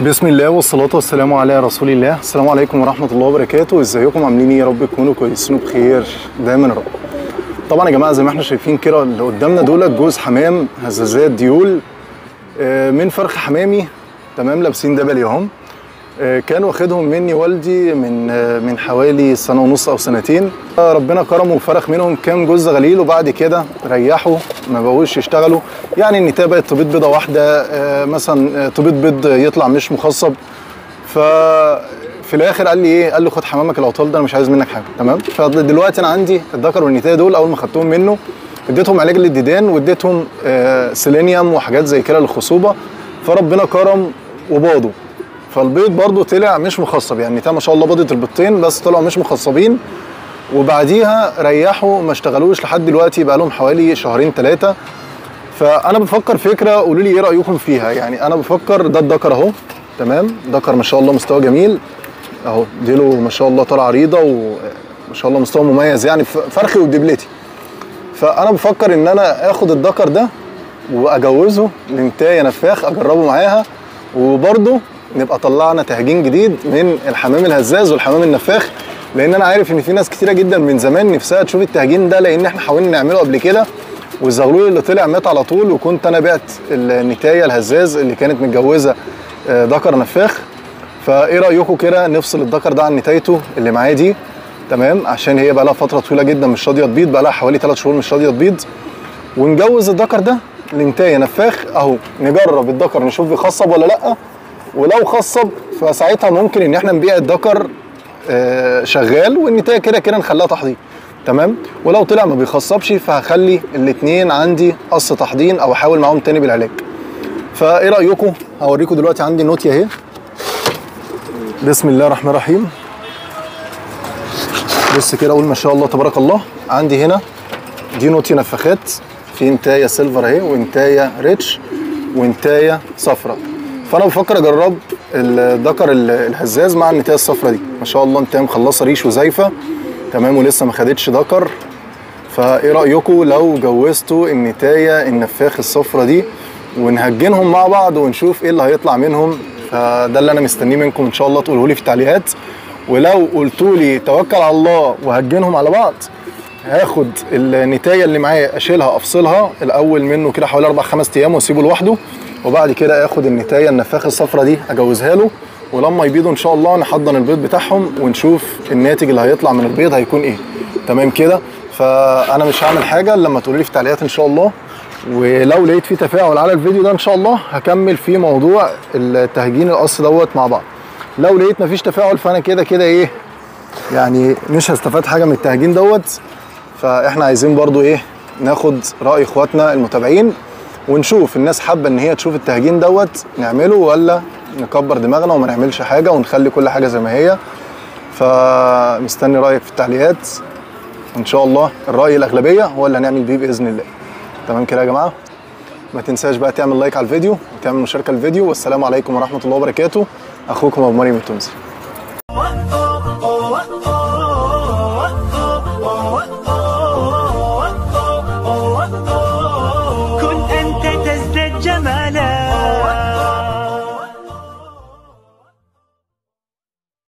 بسم الله والصلاة والسلام على رسول الله السلام عليكم ورحمة الله وبركاته ازيكم عاملين ايه يا رب تكونوا كويسين وبخير دايما يا رب طبعا يا جماعة زي ما احنا شايفين كده اللي قدامنا دول جوز حمام هزازات ديول آه، من فرخ حمامي تمام لابسين دبل اهم آه، كان واخدهم مني والدي من آه، من حوالي سنة ونص أو سنتين آه، ربنا كرمه وفرخ منهم كام جوز غليل وبعد كده ريحوا ما بقوش يشتغلوا يعني النتاية بقت تبيض بيضة واحدة آه، مثلا آه، تبيض بيض يطلع مش مخصب ففي الاخر قال لي ايه قال له خد حمامك العطال ده انا مش عايز منك حاجه تمام فدلوقتي انا عندي الذكر والنتايه دول اول ما خدتهم منه اديتهم علاج للديدان واديتهم آه سيلينيوم وحاجات زي كده للخصوبه فربنا كرم وباضوا فالبيض برضو طلع مش مخصب يعني النتايه ما شاء الله باضت البيضتين بس طلعوا مش مخصبين وبعديها ريحوا ما اشتغلوش لحد دلوقتي بقى لهم حوالي شهرين ثلاثه فانا بفكر فكره قولوا لي ايه رايكم فيها يعني انا بفكر ده الدكر اهو تمام دكر ما شاء الله مستوى جميل اهو ديله ما شاء الله طالعه عريضه وما شاء الله مستوى مميز يعني ف- فرخي ودبلتي فانا بفكر ان انا اخد الدكر ده واجوزه لنتايه نفاخ اجربه معاها وبرضه نبقى طلعنا تهجين جديد من الحمام الهزاز والحمام النفاخ لان انا عارف ان في ناس كتيره جدا من زمان نفسها تشوف التهجين ده لان احنا حاولنا نعمله قبل كده والزغلول اللي طلع مات على طول وكنت انا بعت النتايه الهزاز اللي كانت متجوزه آه، ذكر نفاخ فايه رايكم كده نفصل الذكر ده عن نتايته اللي معاه دي تمام عشان هي بقى لها فتره طويله جدا مش راضيه تبيض بقى لها حوالي 3 شهور مش راضيه تبيض ونجوز الذكر ده لنتايه نفاخ اهو نجرب الذكر نشوف بيخصب ولا لا ولو خصب فساعتها ممكن ان احنا نبيع الذكر آه، شغال والنتايه كده كده نخليها تحضير تمام ولو طلع ما بيخصبش فهخلي الاثنين عندي قص تحضين او احاول معاهم تاني بالعلاج فايه رايكم هوريكم دلوقتي عندي نوتيا اهي بسم الله الرحمن الرحيم بص كده اقول ما شاء الله تبارك الله عندي هنا دي نوتي نفخات في انتايه سيلفر اهي وانتايه ريتش وانتايه صفراء فانا بفكر اجرب الذكر ال- الهزاز مع النتايه الصفراء دي ما شاء الله انتايه مخلصه ريش وزايفه تمام ولسه ما خدتش ذكر فايه رايكم لو جوزتوا النتايه النفاخ الصفرة دي ونهجنهم مع بعض ونشوف ايه اللي هيطلع منهم فده اللي انا مستنيه منكم ان شاء الله تقولوا لي في التعليقات ولو قلتوا لي توكل على الله وهجنهم على بعض هاخد النتايه اللي معايا اشيلها افصلها الاول منه كده حوالي اربع خمس ايام واسيبه لوحده وبعد كده اخد النتايه النفاخ الصفرة دي اجوزها له ولما يبيضوا ان شاء الله نحضن البيض بتاعهم ونشوف الناتج اللي هيطلع من البيض هيكون ايه تمام كده فانا مش هعمل حاجه إلا لما تقولوا لي في التعليقات ان شاء الله ولو لقيت فيه تفاعل على الفيديو ده ان شاء الله هكمل في موضوع التهجين القص دوت مع بعض لو لقيت مفيش تفاعل فانا كده كده ايه يعني مش هستفاد حاجه من التهجين دوت فاحنا عايزين برضو ايه ناخد راي اخواتنا المتابعين ونشوف الناس حابه ان هي تشوف التهجين دوت نعمله ولا نكبر دماغنا وما نعملش حاجه ونخلي كل حاجه زي ما هي فمستني رايك في التعليقات ان شاء الله الراي الاغلبيه هو اللي هنعمل بيه باذن الله تمام كده يا جماعه ما تنساش بقى تعمل لايك على الفيديو وتعمل مشاركه الفيديو والسلام عليكم ورحمه الله وبركاته اخوكم ابو مريم التونسي